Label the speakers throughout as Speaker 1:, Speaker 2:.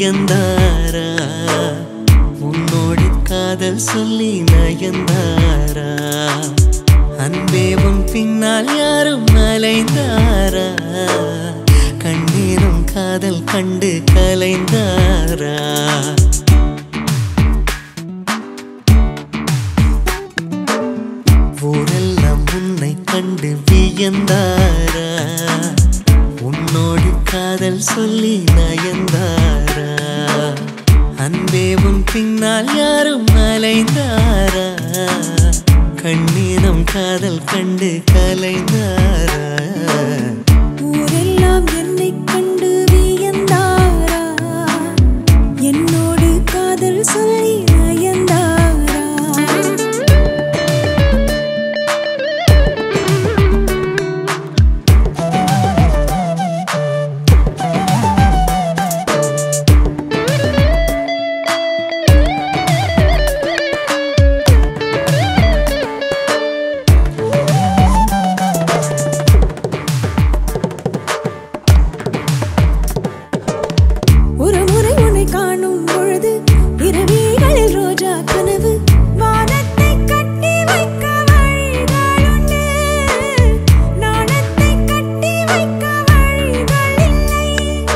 Speaker 1: வியந்தாரா உன்னோடு காதல் சொல்லி நயந்தாரா அன்பே உன் பின்னால் யாரும் அலைந்தாரா கண்ணீரும் காதல் கண்டு கலைந்தாரா ஊரெல்லாம் உன்னை கண்டு வியந்தாரா உன்னோடு காதல் சொல்லி நயந்தாரா அன்பே உன் பின்னால் யாரும் அலைந்தாரா கண்ணீரம் காதல் கண்டு கலைந்தாரா
Speaker 2: ஊரெல்லாம் என்னைக் கண்டு வியந்தாரா என்னோடு காதல் சொல்லி நயந்தாரா ஒரு முறை உன்னை காணும் பொழுது இரவிகளில் ரோஜா கனவு வானத்தை கட்டி வைக்க வழிகளுண்டு நாணத்தை கட்டி வைக்க வழிகள் இல்லை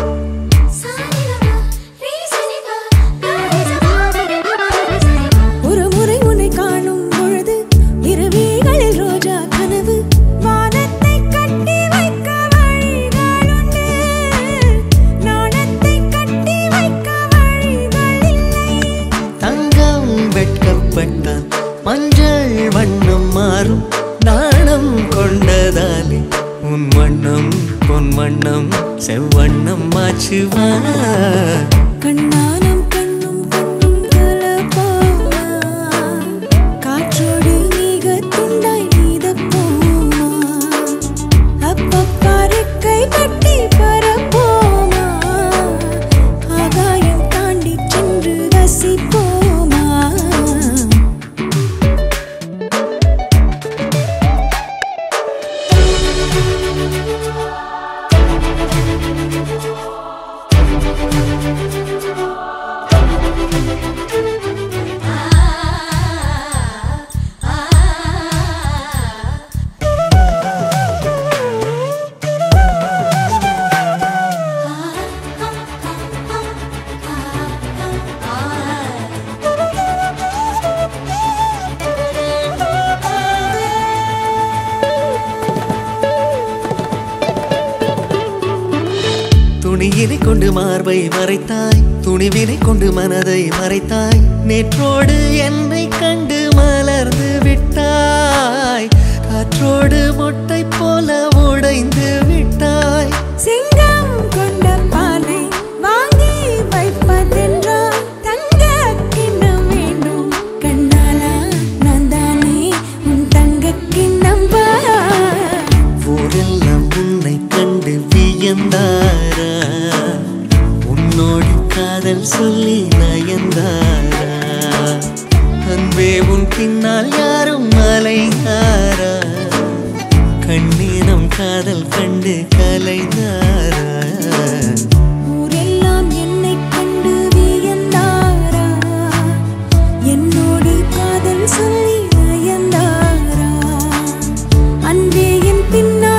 Speaker 2: ஒரு முறை உன்னை காணும் பொழுது இரவிகளில் ரோஜா கனவு வானத்தை கட்டி வைக்க வழிகளுண்டு நாணத்தை கட்டி வைக்க வழிகள் இல்லை
Speaker 1: தங்கம் வெட்கப்பட்டால் மஞ்சள் வண்ணம் மாறும் நாணம் கொண்டதாலே உன் வண்ணம் பொன் வண்ணம் செவ்வண்ணம் மாச்சுவா
Speaker 2: கண்ணானம் கண்ணும் கண்ணும் கலப்பாமா காற்றோடு மிக துண்டாய் நீதப்போமா அப்பப்பா ரெக்கை கட்டி பரப்போமா ஆகாயம் தாண்டி சென்று ரசிப்போமா
Speaker 1: துணியினை கொண்டு மார்பை மறைத்தாய் துணிவினை கொண்டு மனதை மறைத்தாய் நேற்றோடு என்னை கண்டு மலர்ந்து விட்டாய் காற்றோடு மொட்டை போல உடைந்து விட்டாய்
Speaker 2: சிங்கம் கொண்ட பாலை வாங்கி வைப்பதென்றால் தங்க கிண்ணம் வேண்டும் கண்ணாலா நான் தானே உன் தங்க கிண்ணம்
Speaker 1: ஊரெல்லாம் உன்னை கண்டு வியந்தாரா உன்னோடு காதல் சொல்லி நயந்தாரா அன்பே உன் பின்னால் யாரும் அலைந்தாரா கண்ணீரம் காதல் கண்டு கலைந்தாரா
Speaker 2: ஊரெல்லாம் என்னை கண்டு வியந்தாரா என்னோடு காதல் சொல்லி நயந்தாரா அன்பே என் பின்னால்